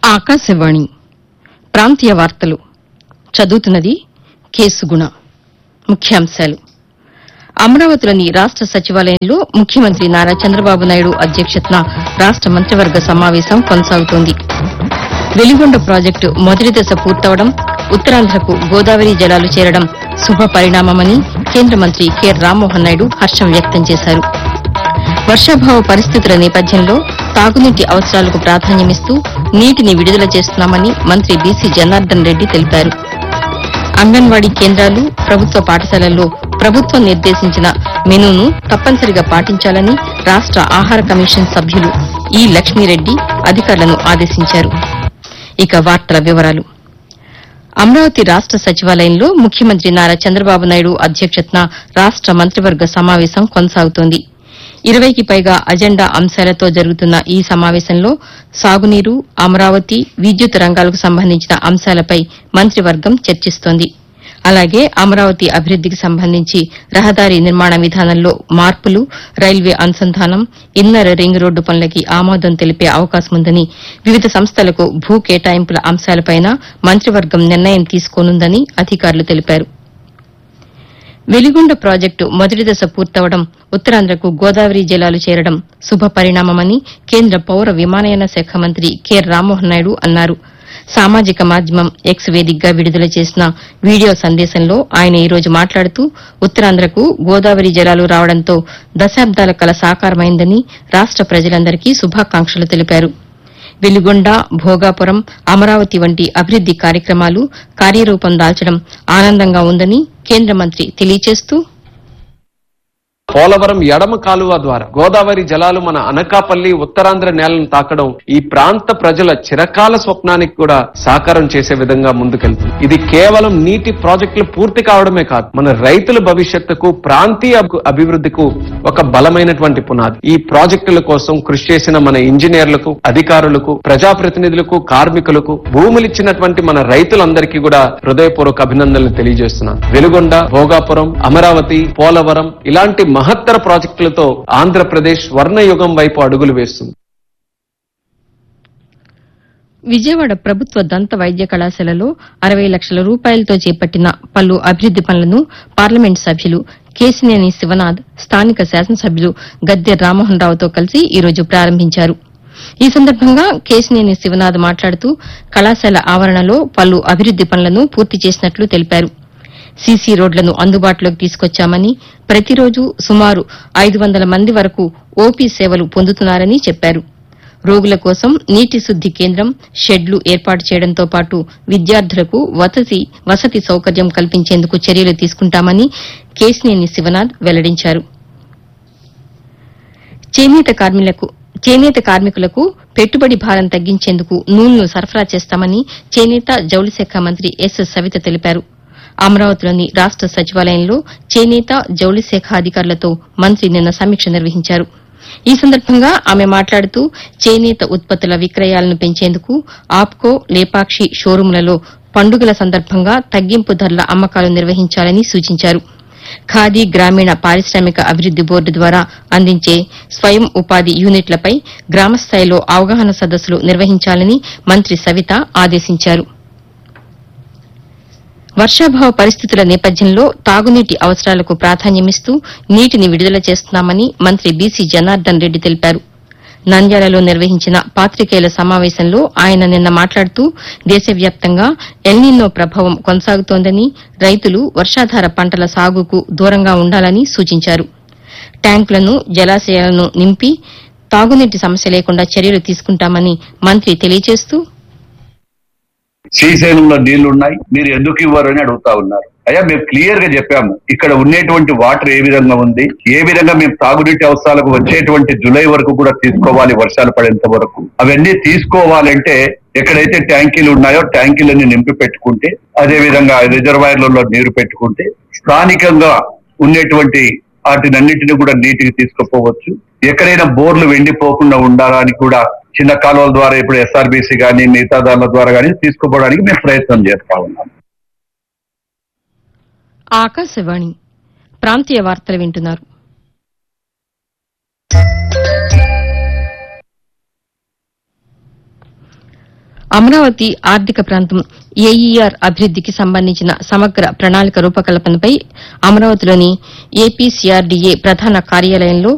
ఆకాశవాణి ప్రాంతీయ వార్తలు చదువుతున్నది కేసుగుణ ముఖ్యాంశాలు అమరావతిలోని రాష్ట సచివాలయంలో ముఖ్యమంత్రి నారా చంద్రబాబు నాయుడు అధ్యక్షతన రాష్ట మంత్రివర్గ సమావేశం కొనసాగుతోంది వెలిగొండ ప్రాజెక్టు మొదటి దశ పూర్తవడం ఉత్తరాంధ్రకు గోదావరి జలాలు చేరడం శుభ పరిణామమని కేంద్ర మంత్రి కె రామ్మోహన్ నాయుడు హర్షం వ్యక్తం చేశారు వర్షాభావ పరిస్థితుల నేపథ్యంలో తాగునీటి అవసరాలకు ప్రాధాన్యమిస్తూ నీటిని విడుదల చేస్తున్నామని మంత్రి బీసీ జనార్దన్ రెడ్డి తెలిపారు అంగన్వాడీ కేంద్రాలు ప్రభుత్వ పాఠశాలల్లో ప్రభుత్వం నిర్దేశించిన మెనూను తప్పనిసరిగా పాటించాలని రాష్ట ఆహార కమిషన్ సభ్యులు ఈ లక్ష్మీరెడ్డి అధికారులను ఆదేశించారు ఇక వార్తల వివరాలు అమరావతి రాష్ట సచివాలయంలో ముఖ్యమంత్రి నారా చంద్రబాబు నాయుడు అధ్యక్షతన రాష్ట మంత్రివర్గ సమావేశం కొనసాగుతోంది ఇరవైకి పైగా అజెండా అంశాలతో జరుగుతున్న ఈ సమావేశంలో సాగునీరు అమరావతి విద్యుత్ రంగాలకు సంబంధించిన అంశాలపై మంత్రివర్గం చర్చిస్తోంది అలాగే అమరావతి అభివృద్దికి సంబంధించి రహదారి నిర్మాణ విధానంలో మార్పులు రైల్వే అనుసంధానం ఇన్నర్ రింగ్ రోడ్డు పనులకి ఆమోదం తెలిపే అవకాశముందని వివిధ సంస్థలకు భూ కేటాయింపుల అంశాలపైన మంత్రివర్గం నిర్ణయం తీసుకోనుందని అధికారులు తెలిపారు వెలిగొండ ప్రాజెక్టు మొదటి దశ పూర్తవడం ఉత్తరాంధ్రకు గోదావరి జలాలు చేరడం శుభ పరిణామమని కేంద్ర పౌర విమానయాన శాఖ మంత్రి కె రామ్మోహన్ నాయుడు అన్నారు సామాజిక మాధ్యమం ఎక్స్ వేదికగా విడుదల చేసిన వీడియో సందేశంలో ఆయన ఈ రోజు మాట్లాడుతూ ఉత్తరాంధ్రకు గోదావరి జలాలు రావడంతో దశాబ్దాల కల సాకారమైందని రాష్ట ప్రజలందరికీ శుభాకాంక్షలు తెలిపారు వెలిగొండ భోగాపురం అమరావతి వంటి అభివృద్ది కార్యక్రమాలు కార్యరూపం దాల్చడం ఆనందంగా ఉందని కేంద్ర మంత్రి తెలియజేస్తూ పోలవరం ఎడమ కాలువ ద్వారా గోదావరి జలాలు మన అనకాపల్లి ఉత్తరాంధ్ర నేలను తాకడం ఈ ప్రాంత ప్రజల చిరకాల స్వప్నానికి కూడా సాకారం చేసే విధంగా ముందుకెళ్తుంది ఇది కేవలం నీటి ప్రాజెక్టులు పూర్తి కావడమే కాదు మన రైతుల భవిష్యత్తుకు ప్రాంతీయ అభి- అభివృద్ధికు ఒక బలమైనటువంటి పునాది ఈ ప్రాజెక్టుల కోసం కృషి చేసిన మన ఇంజనీర్లకు అధికారులకు ప్రజాప్రతినిధులకు కార్మికులకు భూములిచ్చినటువంటి మన రైతులందరికీ కూడా హృదయపూర్వక అభినందనలు తెలియజేస్తున్నాను వెలుగొండ భోగాపురం అమరావతి పోలవరం ఇలాంటి మహత్తర ప్రాజెక్టులతో ఆంధ్రప్రదేశ్ వర్ణయుగం వైపు అడుగులు వేస్తుంది విజయవాడ ప్రభుత్వ దంత వైద్య కళాశాలలో అరవై లక్షల రూపాయలతో చేపట్టిన పలు అభివృద్ది పనులను పార్లమెంట్ సభ్యులు కేసినేని శివనాథ్ స్థానిక శాసనసభ్యులు గద్దె రామ్మోహన్ రావుతో కలిసి ఈ రోజు ప్రారంభించారు ఈ సందర్భంగా కేసినేని శివనాథ్ మాట్లాడుతూ కళాశాల ఆవరణలో పలు అభివృద్ది పనులను పూర్తి చేసినట్లు తెలిపారు సీసీ రోడ్లను అందుబాటులోకి తీసుకొచ్చామని ప్రతిరోజు సుమారు ఐదు వందల మంది వరకు ఓపీ సేవలు పొందుతున్నారని చెప్పారు రోగుల కోసం నీటి శుద్ది కేంద్రం షెడ్లు ఏర్పాటు చేయడంతో పాటు విద్యార్థులకు వసతి వసతి సౌకర్యం కల్పించేందుకు చర్యలు తీసుకుంటామని కేసినేని శివనాథ్ వెల్లడించారు చేనేత కార్మికులకు చేనేత కార్మికులకు పెట్టుబడి భారం తగ్గించేందుకు నూలును సరఫరా చేస్తామని చేనేత జౌళి శాఖ మంత్రి ఎస్ సవిత తెలిపారు అమరావతిలోని రాష్ట సచివాలయంలో చేనేత జౌళి శాఖ అధికారులతో మంత్రి నిన్న సమీక్ష నిర్వహించారు ఈ సందర్భంగా ఆమె మాట్లాడుతూ చేనేత ఉత్పత్తుల విక్రయాలను పెంచేందుకు ఆప్కో లేపాక్షి షోరూంలలో పండుగల సందర్భంగా తగ్గింపు ధరల అమ్మకాలు నిర్వహించాలని సూచించారు ఖాదీ గ్రామీణ పారిశ్రామిక అభివృద్ది బోర్డు ద్వారా అందించే స్వయం ఉపాధి యూనిట్లపై గ్రామస్థాయిలో అవగాహన సదస్సులు నిర్వహించాలని మంత్రి సవిత ఆదేశించారు వర్షాభావ పరిస్థితుల నేపథ్యంలో తాగునీటి అవసరాలకు ప్రాధాన్యమిస్తూ నీటిని విడుదల చేస్తున్నామని మంత్రి బీసీ జనార్దన్ రెడ్డి తెలిపారు నంద్యాలలో నిర్వహించిన పాతికేయుల సమావేశంలో ఆయన నిన్న మాట్లాడుతూ దేశవ్యాప్తంగా ఎల్నినో ప్రభావం కొనసాగుతోందని రైతులు వర్షాధార పంటల సాగుకు దూరంగా ఉండాలని సూచించారు ట్యాంకులను జలాశయాలను నింపి తాగునీటి సమస్య లేకుండా చర్యలు తీసుకుంటామని మంత్రి తెలియజేస్తూ శ్రీశైలంలో నీళ్లు ఉన్నాయి మీరు ఎందుకు ఇవ్వరు అని అడుగుతా ఉన్నారు అయ్యా మేము క్లియర్ గా చెప్పాము ఇక్కడ ఉండేటువంటి వాటర్ ఏ విధంగా ఉంది ఏ విధంగా మేము తాగునీటి అవసరాలకు వచ్చేటువంటి జూలై వరకు కూడా తీసుకోవాలి వర్షాలు పడేంత వరకు అవన్నీ తీసుకోవాలంటే ఎక్కడైతే ట్యాంకీలు ఉన్నాయో ట్యాంకీలన్నీ నింపి పెట్టుకుంటే అదే విధంగా రిజర్వాయర్లలో నీరు పెట్టుకుంటే స్థానికంగా ఉండేటువంటి వాటినన్నిటిని కూడా నీటికి తీసుకుపోవచ్చు ఎక్కడైనా బోర్లు వెండిపోకుండా ఉండాలని కూడా చిన్న కాలువల ద్వారా ఇప్పుడు ఎస్ఆర్బీసీ కానీ మిగతా దానిల ద్వారా కానీ తీసుకుపోవడానికి మేము ప్రయత్నం చేస్తా ఉన్నాం ఆకాశవాణి ప్రాంతీయ వార్తలు వింటున్నారు అమరావతి ఆర్థిక ప్రాంతం ఏఈఆర్ అభివృద్దికి సంబంధించిన సమగ్ర ప్రణాళిక రూపకల్పనపై అమరావతిలోని ఏపీసీఆర్డీఏ ప్రధాన కార్యాలయంలో